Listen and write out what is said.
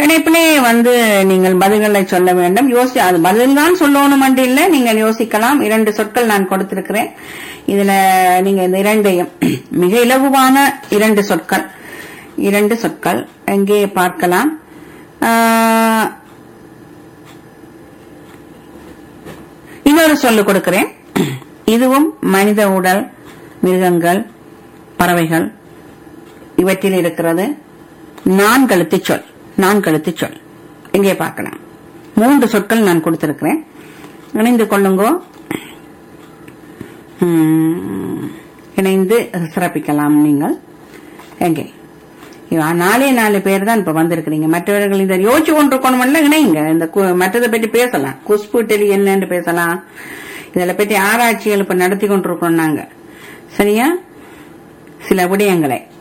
இணைப்பிலே வந்து நீங்கள் பதில்களை சொல்ல வேண்டும் யோசி அது பதில் தான் சொல்லணும் என்று இல்லை நீங்கள் யோசிக்கலாம் இரண்டு சொற்கள் நான் கொடுத்திருக்கிறேன் இதுல நீங்க இந்த இரண்டையும் மிக இலகுவான இரண்டு சொற்கள் இரண்டு சொற்கள் எங்கே பார்க்கலாம் ஆஹ், இன்னொரு சொல்லு கொடுக்கிறேன் இதுவும் மனித உடல் மிருகங்கள் பறவைகள் இவற்றில் இருக்கிறது நான்கெழுத்து சொல் நான்கெழுத்து சொல் இங்கே பார்க்கலாம் மூன்று சொற்கள் நான் கொடுத்திருக்கிறேன் இணைந்து கொள்ளுங்கோ உம், இணைந்து சிறப்பிக்கலாம் நீங்கள் எங்கே இவ- நாலே நாலு பேர் தான் இப்ப வந்திருக்கிறீங்க மற்றவர்கள் இதை யோசிச்சு கொண்டிருக்கணும்ல இணைங்க இந்த கு- மற்றதை பற்றி பேசலாம் குஷ்பு டெலி என்னன்னு பேசலாம் இதில் பற்றி ஆராய்ச்சிகள் இப்ப நடத்தி கொண்டிருக்கோம் நாங்க சரியா சில விடயங்களை